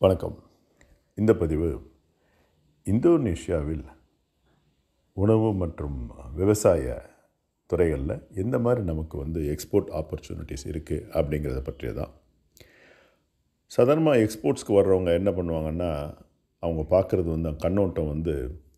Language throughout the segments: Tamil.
வணக்கம் இந்த பதிவு இந்தோனேஷியாவில் உணவு மற்றும் விவசாய துறைகளில் எந்த மாதிரி நமக்கு வந்து எக்ஸ்போர்ட் ஆப்பர்ச்சுனிட்டிஸ் இருக்குது அப்படிங்கிறத பற்றிய தான் சாதாரணமாக எக்ஸ்போர்ட்ஸ்க்கு வர்றவங்க என்ன பண்ணுவாங்கன்னா அவங்க பார்க்குறது வந்து கண்ணோட்டம் வந்து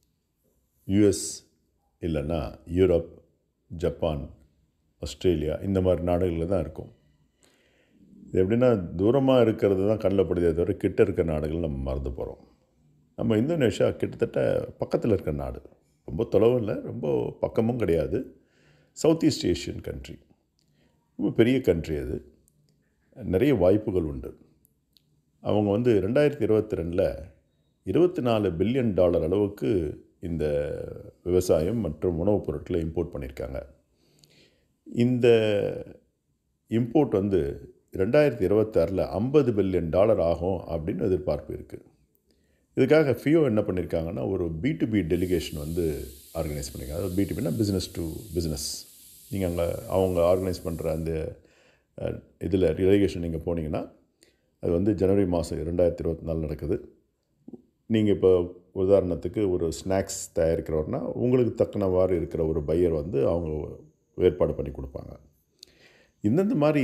யுஎஸ் இல்லைன்னா யூரோப் ஜப்பான் ஆஸ்திரேலியா இந்த மாதிரி நாடுகளில் தான் இருக்கும் இது எப்படின்னா தூரமாக இருக்கிறது தான் கண்ணில் படுதே தவிர கிட்ட இருக்கிற நாடுகள் நம்ம மறந்து போகிறோம் நம்ம இந்தோனேஷியா கிட்டத்தட்ட பக்கத்தில் இருக்கிற நாடு ரொம்ப தொலைவும் இல்லை ரொம்ப பக்கமும் கிடையாது சவுத் ஈஸ்ட் ஏஷியன் கண்ட்ரி ரொம்ப பெரிய கண்ட்ரி அது நிறைய வாய்ப்புகள் உண்டு அவங்க வந்து ரெண்டாயிரத்தி இருபத்தி ரெண்டில் இருபத்தி நாலு பில்லியன் டாலர் அளவுக்கு இந்த விவசாயம் மற்றும் உணவுப் பொருட்களை இம்போர்ட் பண்ணியிருக்காங்க இந்த இம்போர்ட் வந்து ரெண்டாயிரத்தி இருபத்தாறில் ஐம்பது பில்லியன் டாலர் ஆகும் அப்படின்னு எதிர்பார்ப்பு இருக்குது இதுக்காக ஃபியோ என்ன பண்ணியிருக்காங்கன்னா ஒரு பி டு பி டெலிகேஷன் வந்து ஆர்கனைஸ் பண்ணியிருக்காங்க அதாவது பி டு பின்னா பிஸ்னஸ் டு பிஸ்னஸ் நீங்கள் அங்கே அவங்க ஆர்கனைஸ் பண்ணுற அந்த இதில் டெலிகேஷன் நீங்கள் போனீங்கன்னா அது வந்து ஜனவரி மாதம் ரெண்டாயிரத்தி இருபத்தி நாலு நடக்குது நீங்கள் இப்போ உதாரணத்துக்கு ஒரு ஸ்நாக்ஸ் தயாரிக்கிறவர்னா உங்களுக்கு தக்கனவாறு இருக்கிற ஒரு பையர் வந்து அவங்க ஏற்பாடு பண்ணி கொடுப்பாங்க இந்தந்த மாதிரி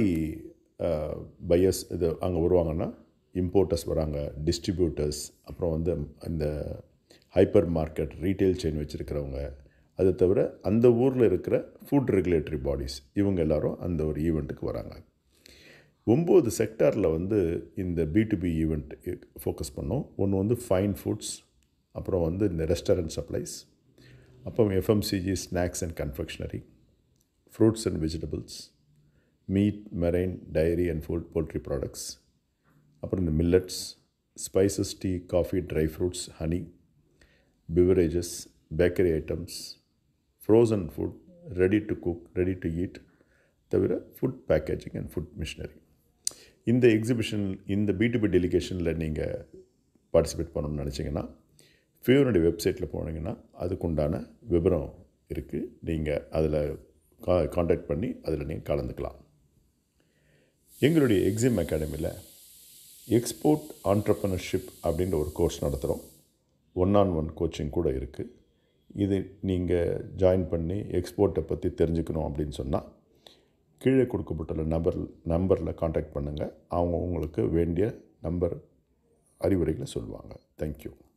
பையர்ஸ் இது அங்கே வருவாங்கன்னா இம்போர்ட்டர்ஸ் வராங்க டிஸ்ட்ரிபியூட்டர்ஸ் அப்புறம் வந்து இந்த ஹைப்பர் மார்க்கெட் ரீட்டைல் செயின் வச்சுருக்கிறவங்க அதை தவிர அந்த ஊரில் இருக்கிற ஃபுட் ரெகுலேட்டரி பாடிஸ் இவங்க எல்லாரும் அந்த ஒரு ஈவெண்ட்டுக்கு வராங்க ஒம்பது செக்டாரில் வந்து இந்த B to B event focus பண்ணோம் ஒன்று வந்து ஃபைன் ஃபுட்ஸ் அப்புறம் வந்து இந்த ரெஸ்டாரண்ட் சப்ளைஸ் அப்புறம் FMCG snacks and confectionery fruits and vegetables meat marine dairy and food poultry products அப்புறம் இந்த millets spices tea coffee dry fruits honey beverages bakery items frozen food ready to cook ready to eat தவிர food packaging and food machinery இந்த எக்ஸிபிஷன் இந்த பிடிபி டெலிகேஷனில் நீங்கள் பார்ட்டிசிபேட் பண்ணணும்னு நினச்சிங்கன்னா ஃபியூனுடைய வெப்சைட்டில் போனீங்கன்னா அதுக்குண்டான விவரம் இருக்குது நீங்கள் அதில் கா காண்டாக்ட் பண்ணி அதில் நீங்கள் கலந்துக்கலாம் எங்களுடைய எக்ஸிம் அகாடமியில் எக்ஸ்போர்ட் ஆண்டர்ப்ரனர்ஷிப் அப்படின்ற ஒரு கோர்ஸ் நடத்துகிறோம் ஒன் ஆன் ஒன் கோச்சிங் கூட இருக்குது இது நீங்கள் ஜாயின் பண்ணி எக்ஸ்போர்ட்டை பற்றி தெரிஞ்சுக்கணும் அப்படின்னு சொன்னால் கீழே கொடுக்கப்பட்டுள்ள நம்பர் நம்பரில் காண்டாக்ட் பண்ணுங்கள் அவங்க உங்களுக்கு வேண்டிய நம்பர் அறிவுரைகளை சொல்லுவாங்க தேங்க்யூ